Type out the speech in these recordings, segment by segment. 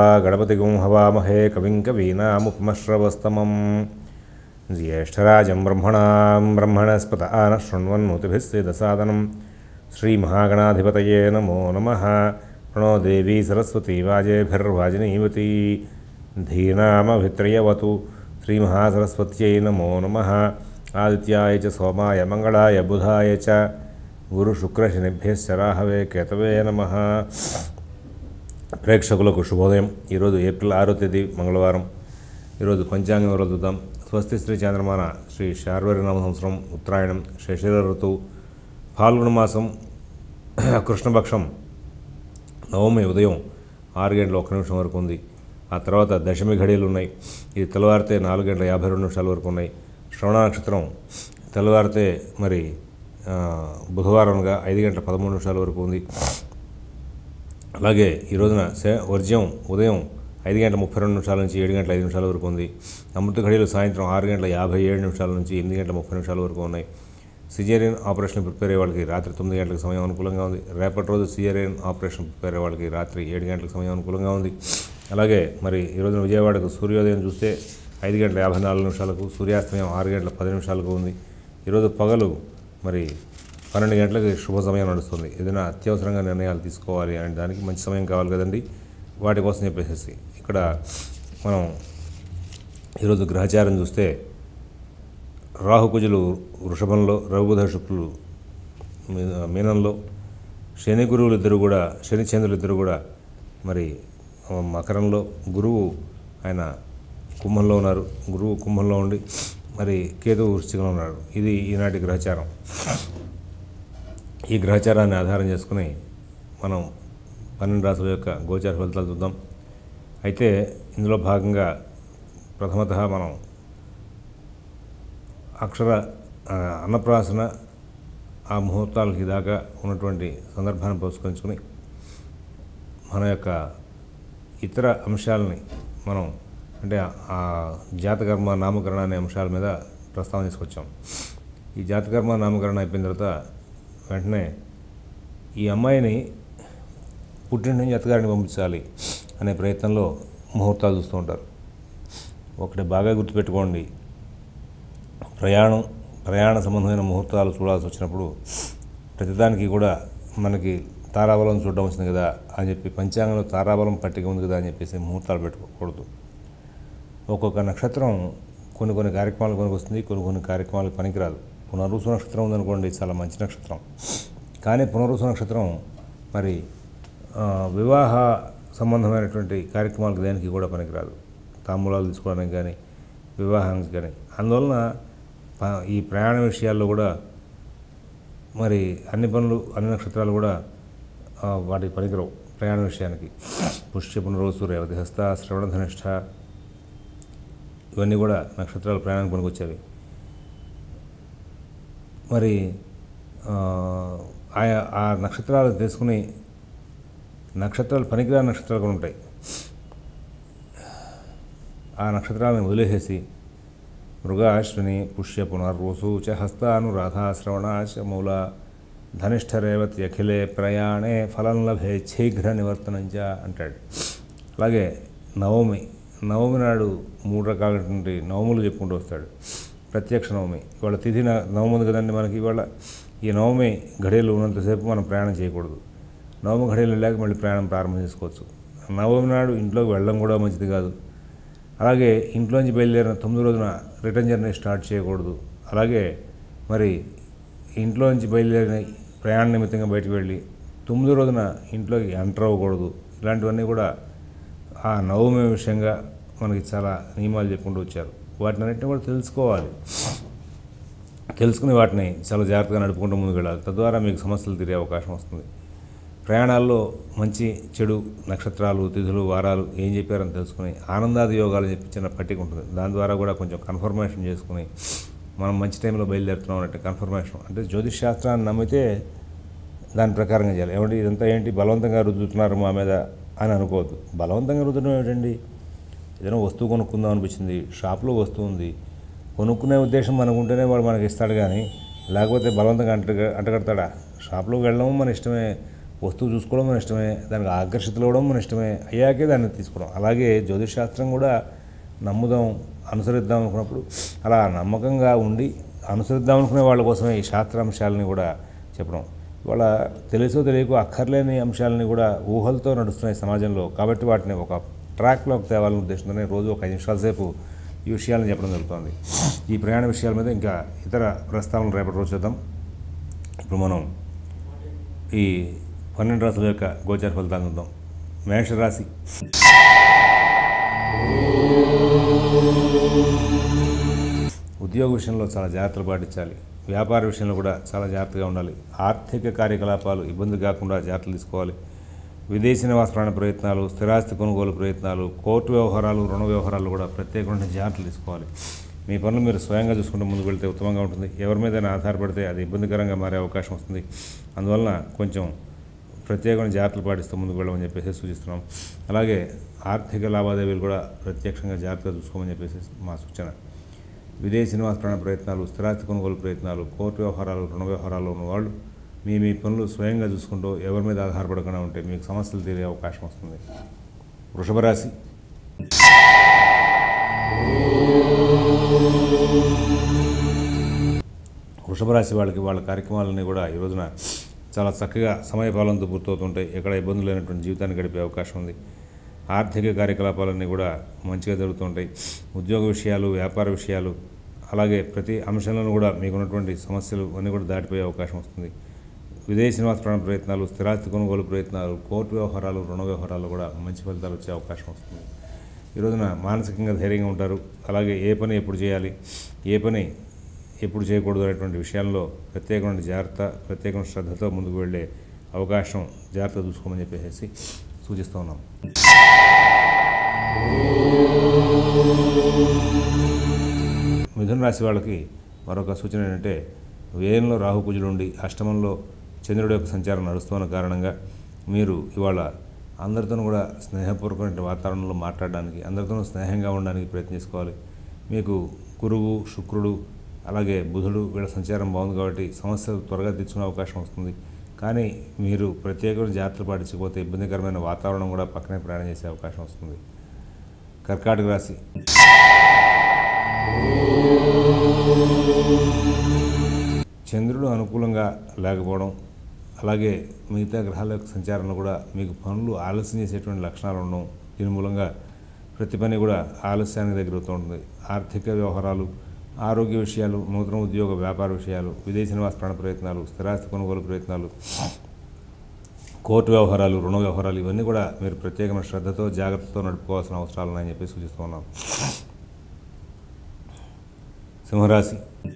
గణపతిగుం హవామహే కవిం కవీనాముపమశ్రవస్తమం జ్యేష్ఠరాజం బ్రహ్మణాం బ్రహ్మణస్పత ఆన శృణ్వన్నోతిభిస్సేదసాదనం శ్రీమహాగణాధిపతయే నమో నమ ప్రణో దేవీ సరస్వతీ వాజేభిర్వాజినీవతి ధీనామభిత్రయవతు శ్రీమహాసరస్వత్యై నమో నమ ఆదిత్యాయ చ సోమాయ మంగళాయ బుధాయ చ గురుశుక్రశనిభ్యశ్చ రాహవే కేతవే నమ ప్రేక్షకులకు శుభోదయం ఈరోజు ఏప్రిల్ ఆరో తేదీ మంగళవారం ఈరోజు పంచాంగం వివరాలు చూద్దాం స్వస్తి శ్రీ చంద్రమాన శ్రీ శార్వరి నామ సంవత్సరం ఉత్తరాయణం శశిర ఋతువు ఫాల్గుణ మాసం కృష్ణపక్షం నవమి ఉదయం ఆరు గంటల ఒక్క నిమిషం వరకు ఉంది ఆ తర్వాత దశమి ఘడియలు ఉన్నాయి ఇది తెల్లవారితే నాలుగు గంటల యాభై రెండు నిమిషాల వరకు ఉన్నాయి శ్రవణ నక్షత్రం తెల్లవారితే మరి ఆ, బుధవారంగా ఐదు గంటల పదమూడు నిమిషాల వరకు ఉంది అలాగే ఈ రోజున సే వర్జ్యం ఉదయం ఐదు గంటల ముప్పై రెండు నిమిషాల నుంచి ఏడు గంటల ఐదు నిమిషాల వరకు ఉంది అమృత ఘడియలు సాయంత్రం ఆరు గంటల యాభై ఏడు నిమిషాల నుంచి ఎనిమిది గంటల ముప్పై నిమిషాల వరకు ఉన్నాయి సిజేరియన్ ఆపరేషన్ ప్రిపేర్ అయ్యే వాళ్ళకి రాత్రి తొమ్మిది గంటలకు సమయం అనుకూలంగా ఉంది రేపటి రోజు సిజేరియన్ ఆపరేషన్ ప్రిపేర్ అయ్యే వాళ్ళకి రాత్రి ఏడు గంటలకు సమయం అనుకూలంగా ఉంది అలాగే మరి ఈ రోజున విజయవాడకు సూర్యోదయం చూస్తే ఐదు గంటల యాభై నాలుగు నిమిషాలకు సూర్యాస్తమయం ఆరు గంటల పది నిమిషాలకు ఉంది ఈరోజు పగలు మరి పన్నెండు గంటలకు శుభ సమయం నడుస్తుంది ఏదైనా అత్యవసరంగా నిర్ణయాలు తీసుకోవాలి అనే దానికి మంచి సమయం కావాలి కదండి వాటి కోసం చెప్పేసి ఇక్కడ మనం ఈరోజు గ్రహచారం చూస్తే రాహుకుజులు వృషభంలో రఘుబుధ శుక్రులు మీ- మీనంలో శని గురువులు ఇద్దరు కూడా శని చంద్రులు ఇద్దరు కూడా మరి ఆ, మకరంలో గురువు ఆయన కుంభంలో ఉన్నారు గురువు కుంభంలో ఉండి మరి కేతువు వృశ్చికంలో ఉన్నాడు ఇది ఈనాటి గ్రహచారం ఈ గ్రహచారాన్ని ఆధారం చేసుకుని మనం పన్నెండు రాసుల యొక్క గోచార ఫలితాలు చూద్దాం అయితే ఇందులో భాగంగా ప్రథమత మనం అక్షర ఆ, అన్నప్రాసన ఆ ముహూర్తాలకి దాకా ఉన్నటువంటి సందర్భాన్ని పురస్కరించుకుని మన యొక్క ఇతర అంశాలని మనం అంటే ఆ జాతకర్మ నామకరణ అనే అంశాల మీద ప్రస్తావన తీసుకొచ్చాం ఈ జాతకర్మ నామకరణ అయిపోయిన తర్వాత వెంటనే ఈ అమ్మాయిని పుట్టిన నుంచి అత్తగారిని పంపించాలి అనే ప్రయత్నంలో ముహూర్తాలు చూస్తూ ఉంటారు ఒకటి బాగా గుర్తుపెట్టుకోండి ప్రయాణం ప్రయాణ సంబంధమైన ముహూర్తాలు చూడాల్సి వచ్చినప్పుడు ప్రతిదానికి కూడా మనకి తారాబలం చూడడం వచ్చింది కదా అని చెప్పి పంచాంగంలో తారాబలం పట్టిక ఉంది కదా అని చెప్పేసి ముహూర్తాలు పెట్టుకోకూడదు ఒక్కొక్క నక్షత్రం కొన్ని కొన్ని కార్యక్రమాలు పనికి వస్తుంది కొన్ని కొన్ని కార్యక్రమాలకు పనికిరాదు పునరుసు నక్షత్రం ఉందనుకోండి చాలా మంచి నక్షత్రం కానీ పునరుసు నక్షత్రం మరి ఆ, వివాహ సంబంధమైనటువంటి కార్యక్రమాలకు దేనికి కూడా పనికిరాదు తాంబూలాలు తీసుకోవడానికి కానీ వివాహానికి కానీ అందువలన ప- ఈ ప్రయాణ విషయాల్లో కూడా మరి అన్ని పనులు అన్ని నక్షత్రాలు కూడా ఆ, వాటికి పనికిరావు ప్రయాణ విషయానికి పుష్య పునరోసు రేవతి హస్త శ్రవణ ధనిష్ట ఇవన్నీ కూడా నక్షత్రాలు ప్రయాణానికి పనికొచ్చేవి మరి ఆ, ఆయా ఆ నక్షత్రాలు తెలుసుకుని నక్షత్రాలు పనికిరాని నక్షత్రాలు కూడా ఉంటాయి ఆ నక్షత్రాలను వదిలేసేసి మృగ అశ్విని పుష్య పునర్వసు చ హస్తానురాధ శ్రవణ చ మూల ధనిష్ట రేవతి అఖిలే ప్రయాణే ఫలం లభే శీఘ్ర నివర్తనంచ అంటాడు అలాగే నవమి నవమి నాడు మూడు రకాలైనటువంటి నవములు చెప్పుకుంటూ వస్తాడు ప్రత్యక్ష నవమి ఇవాళ తిథి న- నవమి ఉంది కదండి మనకి ఇవాళ ఈ నవమి ఘడియలు ఉన్నంతసేపు మనం ప్రయాణం చేయకూడదు నవమి ఘడియలు లేక మళ్ళీ ప్రయాణం ప్రారంభం చేసుకోవచ్చు నవమి నాడు ఇంట్లోకి వెళ్ళడం కూడా మంచిది కాదు అలాగే ఇంట్లోంచి బయలుదేరిన తొమ్మిది రోజున రిటర్న్ జర్నీ స్టార్ట్ చేయకూడదు అలాగే మరి ఇంట్లోంచి బయలుదేరిన ప్రయాణ నిమిత్తంగా బయటకు వెళ్ళి తొమ్మిది రోజున ఇంట్లోకి ఎంటర్ అవ్వకూడదు ఇలాంటివన్నీ కూడా ఆ నవమి విషయంగా మనకి చాలా నియమాలు చెప్పుకుంటూ వచ్చారు వాటిని అన్నింటినీ కూడా తెలుసుకోవాలి తెలుసుకుని వాటిని చాలా జాగ్రత్తగా నడుపుకుంటూ ముందుకు వెళ్ళాలి తద్వారా మీకు సమస్యలు తీరే అవకాశం వస్తుంది ప్రయాణాల్లో మంచి చెడు నక్షత్రాలు తిథులు వారాలు ఏం చెప్పారని తెలుసుకుని ఆనందాది యోగాలు చెప్పించిన పట్టిక ఉంటుంది దాని ద్వారా కూడా కొంచెం కన్ఫర్మేషన్ చేసుకుని మనం మంచి టైంలో బయలుదేరుతున్నాం అన్నట్టు కన్ఫర్మేషన్ అంటే జ్యోతిష్ శాస్త్రాన్ని నమ్మితే దాని ప్రకారంగా చేయాలి ఏమంటే ఇదంతా ఏంటి బలవంతంగా రుద్దుతున్నారు మా మీద అని అనుకోవద్దు బలవంతంగా రుద్దడం ఏమిటండి ఏదైనా వస్తువు కొనుక్కుందాం అనిపించింది షాప్లో వస్తువు ఉంది కొనుక్కునే ఉద్దేశం మనకు ఉంటేనే వాడు మనకి ఇస్తాడు కానీ లేకపోతే బలవంతంగా అంట అంటగడతాడా షాప్లోకి వెళ్ళడం మన ఇష్టమే వస్తువు చూసుకోవడం మన ఇష్టమే దానికి ఆకర్షితులు అవ్వడం మన ఇష్టమే అయ్యాకే దాన్ని తీసుకోవడం అలాగే జ్యోతిష్ శాస్త్రం కూడా నమ్ముదాం అనుసరిద్దాం అనుకున్నప్పుడు అలా నమ్మకంగా ఉండి అనుసరిద్దాం అనుకునే వాళ్ళ కోసమే ఈ శాస్త్రాంశాలని కూడా చెప్పడం ఇవాళ తెలుసో తెలియకో అక్కర్లేని అంశాలని కూడా ఊహలతో నడుస్తున్నాయి సమాజంలో కాబట్టి వాటిని ఒక ట్రాక్లోకి తేవాలనే ఉద్దేశంతోనే రోజు ఒక ఐదు నిమిషాల సేపు ఈ విషయాలను చెప్పడం జరుగుతుంది ఈ ప్రయాణ విషయాల మీద ఇంకా ఇతర ప్రస్తావనలు రేపటి రోజు చూద్దాం ఇప్పుడు మనం ఈ పన్నెండు రాసుల యొక్క గోచార ఫలితాలను చూద్దాం మేషరాశి ఉద్యోగ విషయంలో చాలా జాగ్రత్తలు పాటించాలి వ్యాపార విషయంలో కూడా చాలా జాగ్రత్తగా ఉండాలి ఆర్థిక కార్యకలాపాలు ఇబ్బంది కాకుండా జాగ్రత్తలు తీసుకోవాలి విదేశీ నివాస ప్రాణ ప్రయత్నాలు స్థిరాస్తి కొనుగోలు ప్రయత్నాలు కోర్టు వ్యవహారాలు రుణ వ్యవహారాలు కూడా ప్రత్యేకమైన జాగ్రత్తలు తీసుకోవాలి మీ పనులు మీరు స్వయంగా చూసుకుంటూ ముందుకు వెళ్తే ఉత్తమంగా ఉంటుంది ఎవరి మీదైనా ఆధారపడితే అది ఇబ్బందికరంగా మారే అవకాశం వస్తుంది అందువలన కొంచెం ప్రత్యేకమైన జాగ్రత్తలు పాటిస్తూ ముందుకు వెళ్ళమని చెప్పేసి సూచిస్తున్నాం అలాగే ఆర్థిక లావాదేవీలు కూడా ప్రత్యక్షంగా జాగ్రత్తగా చూసుకోమని చెప్పేసి మా సూచన విదేశీ నివాస ప్రాణ ప్రయత్నాలు స్థిరాస్తి కొనుగోలు ప్రయత్నాలు కోర్టు వ్యవహారాలు రుణ వ్యవహారాలు ఉన్న వాళ్ళు మీ మీ పనులు స్వయంగా చూసుకుంటూ ఎవరి మీద ఆధారపడకుండా ఉంటే మీకు సమస్యలు తీరే అవకాశం వస్తుంది వృషభ రాశి వృషభ రాశి వాళ్ళకి వాళ్ళ కార్యక్రమాలన్నీ కూడా ఈ రోజున చాలా చక్కగా సమయపాలనతో పూర్తవుతుంటాయి ఎక్కడ ఇబ్బందులు లేనటువంటి జీవితాన్ని గడిపే అవకాశం ఉంది ఆర్థిక కార్యకలాపాలన్నీ కూడా మంచిగా జరుగుతుంటాయి ఉద్యోగ విషయాలు వ్యాపార విషయాలు అలాగే ప్రతి అంశంలోనూ కూడా మీకున్నటువంటి సమస్యలు అన్నీ కూడా దాటిపోయే అవకాశం వస్తుంది విదేశీ నివాస ప్రాణ ప్రయత్నాలు స్థిరాస్తి కొనుగోలు ప్రయత్నాలు కోర్టు వ్యవహారాలు రుణ వ్యవహారాలు కూడా మంచి ఫలితాలు వచ్చే అవకాశం వస్తుంది ఈ రోజున మానసికంగా ధైర్యంగా ఉంటారు అలాగే ఏ పని ఎప్పుడు చేయాలి ఏ పని ఎప్పుడు చేయకూడదు అనేటువంటి విషయాల్లో ప్రత్యేకమైన జాగ్రత్త ప్రత్యేకమైన శ్రద్ధతో ముందుకు వెళ్ళే అవకాశం జాగ్రత్త చూసుకోమని చెప్పేసి సూచిస్తూ ఉన్నాం మిథున రాశి వాళ్ళకి మరొక సూచన ఏంటంటే వ్యయంలో రాహు కుజులు ఉండి అష్టమంలో చంద్రుడి యొక్క సంచారం నడుస్తున్న కారణంగా మీరు ఇవాళ అందరితోనూ కూడా స్నేహపూర్వకమైన వాతావరణంలో మాట్లాడడానికి అందరితోనూ స్నేహంగా ఉండడానికి ప్రయత్నం చేసుకోవాలి మీకు గురువు శుక్రుడు అలాగే బుధుడు వీళ్ళ సంచారం బాగుంది కాబట్టి సమస్యలు త్వరగా తెచ్చుకునే అవకాశం వస్తుంది కానీ మీరు ప్రత్యేకమైన జాగ్రత్తలు పాటించకపోతే ఇబ్బందికరమైన వాతావరణం కూడా పక్కనే ప్రయాణం చేసే అవకాశం వస్తుంది కర్కాటక రాశి చంద్రుడు అనుకూలంగా లేకపోవడం అలాగే మిగతా గ్రహాల యొక్క సంచారంలో కూడా మీకు పనులు ఆలస్యం చేసేటువంటి లక్షణాలు ఉండడం దీని మూలంగా ప్రతి పని కూడా ఆలస్యానికి దగ్గర అవుతూ ఉంటుంది ఆర్థిక వ్యవహారాలు ఆరోగ్య విషయాలు నూతన ఉద్యోగ వ్యాపార విషయాలు విదేశీ నివాస ప్రాణ ప్రయత్నాలు స్థిరాస్తి కొనుగోలు ప్రయత్నాలు కోర్టు వ్యవహారాలు రుణ వ్యవహారాలు ఇవన్నీ కూడా మీరు ప్రత్యేకమైన శ్రద్ధతో జాగ్రత్తతో నడుపుకోవాల్సిన అవసరాలు ఉన్నాయని చెప్పి సూచిస్తూ ఉన్నాం సింహరాశి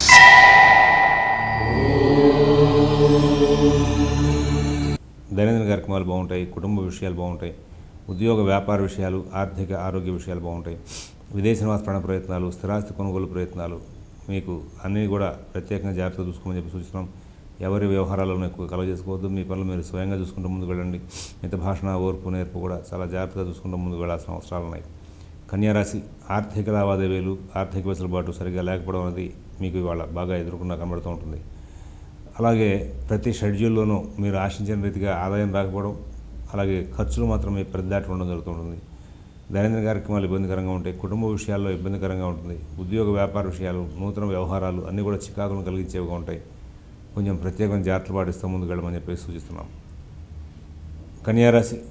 దైనందిన కార్యక్రమాలు బాగుంటాయి కుటుంబ విషయాలు బాగుంటాయి ఉద్యోగ వ్యాపార విషయాలు ఆర్థిక ఆరోగ్య విషయాలు బాగుంటాయి విదేశీ నివాస ప్రాణ ప్రయత్నాలు స్థిరాస్తి కొనుగోలు ప్రయత్నాలు మీకు అన్నీ కూడా ప్రత్యేకంగా జాగ్రత్త చూసుకోమని చెప్పి సూచిస్తున్నాం ఎవరి వ్యవహారాలను ఎక్కువ కలవ చేసుకోవద్దు మీ పనులు మీరు స్వయంగా చూసుకుంటూ ముందుకు వెళ్ళండి మిత భాషణ ఓర్పు నేర్పు కూడా చాలా జాగ్రత్తగా చూసుకుంటూ ముందుకు వెళ్ళాల్సిన అవసరాలు ఉన్నాయి కన్యారాశి ఆర్థిక లావాదేవీలు ఆర్థిక వెసులుబాటు సరిగా లేకపోవడం అనేది మీకు ఇవాళ బాగా ఎదుర్కొన్నా కనబడుతూ ఉంటుంది అలాగే ప్రతి షెడ్యూల్లోనూ మీరు ఆశించిన రీతిగా ఆదాయం రాకపోవడం అలాగే ఖర్చులు మాత్రం మీ పెద్దదాటి ఉండడం జరుగుతుంటుంది దైనందిన కార్యక్రమాలు ఇబ్బందికరంగా ఉంటాయి కుటుంబ విషయాల్లో ఇబ్బందికరంగా ఉంటుంది ఉద్యోగ వ్యాపార విషయాలు నూతన వ్యవహారాలు అన్నీ కూడా చికాకులను కలిగించేవిగా ఉంటాయి కొంచెం ప్రత్యేకమైన జాగ్రత్తలు పాటిస్తూ ముందుకు వెళ్ళమని చెప్పేసి సూచిస్తున్నాం కన్యారాశి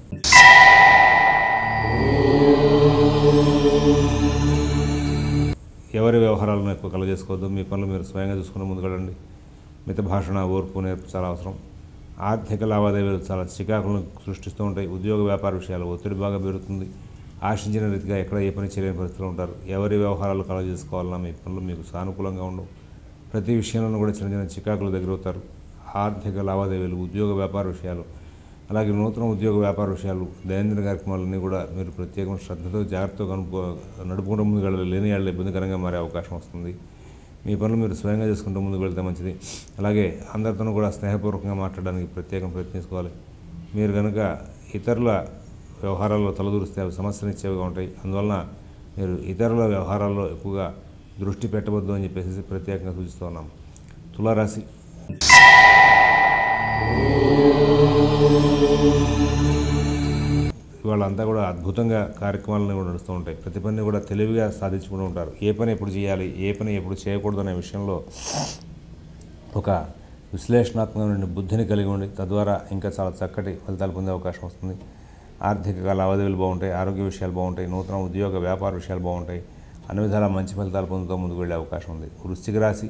ఎవరి వ్యవహారాలను ఎక్కువ కలగజేసుకోవద్దు మీ పనులు మీరు స్వయంగా చూసుకుని ముందుకు వెళ్ళండి మిత భాషణ ఓర్పు నేర్పు చాలా అవసరం ఆర్థిక లావాదేవీలు చాలా చికాకులను సృష్టిస్తూ ఉంటాయి ఉద్యోగ వ్యాపార విషయాలు ఒత్తిడి బాగా పెరుగుతుంది ఆశించిన రీతిగా ఎక్కడ ఏ పని చేయలేని పరిస్థితులు ఉంటారు ఎవరి వ్యవహారాలు కలగ చేసుకోవాలన్నా మీ పనులు మీకు సానుకూలంగా ఉండవు ప్రతి విషయంలోనూ కూడా చిన్న చిన్న చికాకులు దగ్గరవుతారు ఆర్థిక లావాదేవీలు ఉద్యోగ వ్యాపార విషయాలు అలాగే నూతన ఉద్యోగ వ్యాపార విషయాలు దైనందిన కార్యక్రమాలన్నీ కూడా మీరు ప్రత్యేకమైన శ్రద్ధతో జాగ్రత్తగా కనుక్కో నడుపుకుంటూ ముందుకు వెళ్ళాలి లేని వాళ్ళ ఇబ్బందికరంగా మారే అవకాశం వస్తుంది మీ పనులు మీరు స్వయంగా చేసుకుంటూ ముందుకు వెళ్తే మంచిది అలాగే అందరితోనూ కూడా స్నేహపూర్వకంగా మాట్లాడడానికి ప్రత్యేకం ప్రయత్నించుకోవాలి మీరు కనుక ఇతరుల వ్యవహారాల్లో తలదూరిస్తే అవి సమస్యలు ఇచ్చేవిగా ఉంటాయి అందువలన మీరు ఇతరుల వ్యవహారాల్లో ఎక్కువగా దృష్టి పెట్టవద్దు అని చెప్పేసి ప్రత్యేకంగా సూచిస్తూ ఉన్నాం తులారాశి వాళ్ళంతా కూడా అద్భుతంగా కార్యక్రమాలను కూడా నడుస్తూ ఉంటాయి ప్రతి పని కూడా తెలివిగా సాధించుకుంటూ ఉంటారు ఏ పని ఎప్పుడు చేయాలి ఏ పని ఎప్పుడు చేయకూడదు అనే విషయంలో ఒక విశ్లేషణాత్మకమైన బుద్ధిని కలిగి ఉండి తద్వారా ఇంకా చాలా చక్కటి ఫలితాలు పొందే అవకాశం వస్తుంది ఆర్థిక లావాదేవీలు బాగుంటాయి ఆరోగ్య విషయాలు బాగుంటాయి నూతన ఉద్యోగ వ్యాపార విషయాలు బాగుంటాయి అన్ని విధాలా మంచి ఫలితాలు పొందుతూ ముందుకు వెళ్ళే అవకాశం ఉంది వృశ్చిక రాశి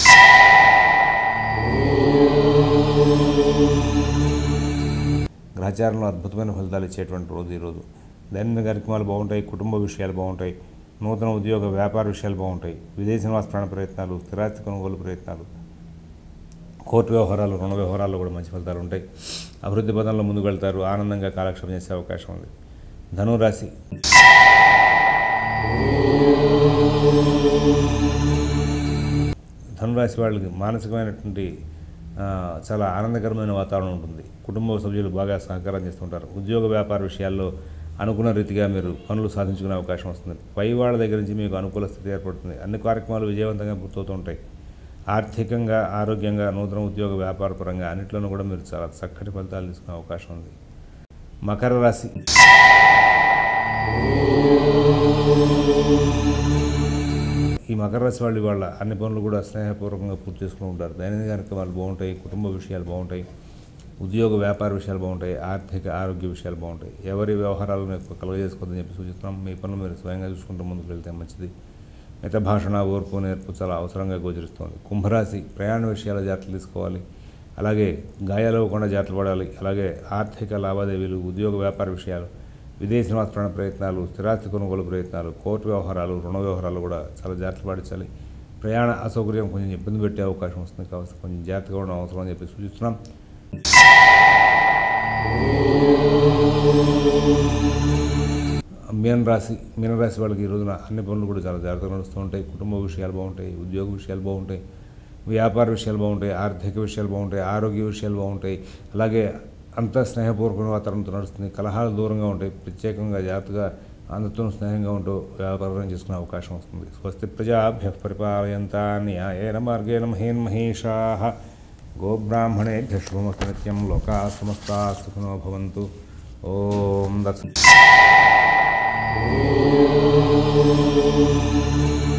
గ్రహచారంలో అద్భుతమైన ఫలితాలు ఇచ్చేటువంటి రోజు ఈరోజు దైనందిన కార్యక్రమాలు బాగుంటాయి కుటుంబ విషయాలు బాగుంటాయి నూతన ఉద్యోగ వ్యాపార విషయాలు బాగుంటాయి విదేశీ నివాస ప్రాణ ప్రయత్నాలు స్థిరాస్తి కొనుగోలు ప్రయత్నాలు కోర్టు వ్యవహారాలు రుణ వ్యవహారాల్లో కూడా మంచి ఫలితాలు ఉంటాయి అభివృద్ధి పదంలో ముందుకు వెళ్తారు ఆనందంగా కాలక్షేపం చేసే అవకాశం ఉంది ధనురాశి ధనురాశి వాళ్ళకి మానసికమైనటువంటి ఆ, చాలా ఆనందకరమైన వాతావరణం ఉంటుంది కుటుంబ సభ్యులు బాగా సహకారం చేస్తుంటారు ఉద్యోగ వ్యాపార విషయాల్లో అనుకున్న రీతిగా మీరు పనులు సాధించుకునే అవకాశం వస్తుంది పై వాళ్ళ దగ్గర నుంచి మీకు అనుకూల స్థితి ఏర్పడుతుంది అన్ని కార్యక్రమాలు విజయవంతంగా పూర్తవుతూ ఉంటాయి ఆర్థికంగా ఆరోగ్యంగా నూతన ఉద్యోగ వ్యాపార పరంగా అన్నింటిలోనూ కూడా మీరు చాలా చక్కటి ఫలితాలు తీసుకునే అవకాశం ఉంది మకర రాశి ఈ మకర రాశి వాళ్ళు వాళ్ళ అన్ని పనులు కూడా స్నేహపూర్వకంగా పూర్తి చేసుకుని ఉంటారు దైనందిక కార్యక్రమాలు బాగుంటాయి కుటుంబ విషయాలు బాగుంటాయి ఉద్యోగ వ్యాపార విషయాలు బాగుంటాయి ఆర్థిక ఆరోగ్య విషయాలు బాగుంటాయి ఎవరి వ్యవహారాలను ఎక్కువ కలుగజేసుకోవద్దని చెప్పి సూచిస్తున్నాం మీ పనులు మీరు స్వయంగా చూసుకుంటూ ముందుకు వెళ్తే మంచిది మిత భాషణ ఓర్పు నేర్పు చాలా అవసరంగా గోచరిస్తుంది కుంభరాశి ప్రయాణ విషయాల జాగ్రత్తలు తీసుకోవాలి అలాగే గాయాలు అవ్వకుండా జాగ్రత్తలు పడాలి అలాగే ఆర్థిక లావాదేవీలు ఉద్యోగ వ్యాపార విషయాలు విదేశీ నివాస ప్రాణ ప్రయత్నాలు స్థిరాస్తి కొనుగోలు ప్రయత్నాలు కోర్టు వ్యవహారాలు రుణ వ్యవహారాలు కూడా చాలా జాగ్రత్తలు పాటించాలి ప్రయాణ అసౌకర్యం కొంచెం ఇబ్బంది పెట్టే అవకాశం వస్తుంది కాబట్టి కొంచెం జాగ్రత్తగా ఉండడం అవసరం అని చెప్పి సూచిస్తున్నాం మీన రాశి మీన రాశి వాళ్ళకి ఈ రోజున అన్ని పనులు కూడా చాలా జాగ్రత్తగా నడుస్తూ ఉంటాయి కుటుంబ విషయాలు బాగుంటాయి ఉద్యోగ విషయాలు బాగుంటాయి వ్యాపార విషయాలు బాగుంటాయి ఆర్థిక విషయాలు బాగుంటాయి ఆరోగ్య విషయాలు బాగుంటాయి అలాగే అంతా స్నేహపూర్వక వాతావరణంతో నడుస్తుంది కలహాలు దూరంగా ఉంటాయి ప్రత్యేకంగా జాగ్రత్తగా అందరితో స్నేహంగా ఉంటూ వ్యాపారం చేసుకునే అవకాశం వస్తుంది స్వస్తి ప్రజాభ్య పరిపాలయంత న్యాయేన మార్గేణ మహేన్ మహేషా గోబ్రాహ్మణేభ్య శుభమస్తు నిత్యం లోకా సమస్తా సుఖినో భవంతు ఓం దత్స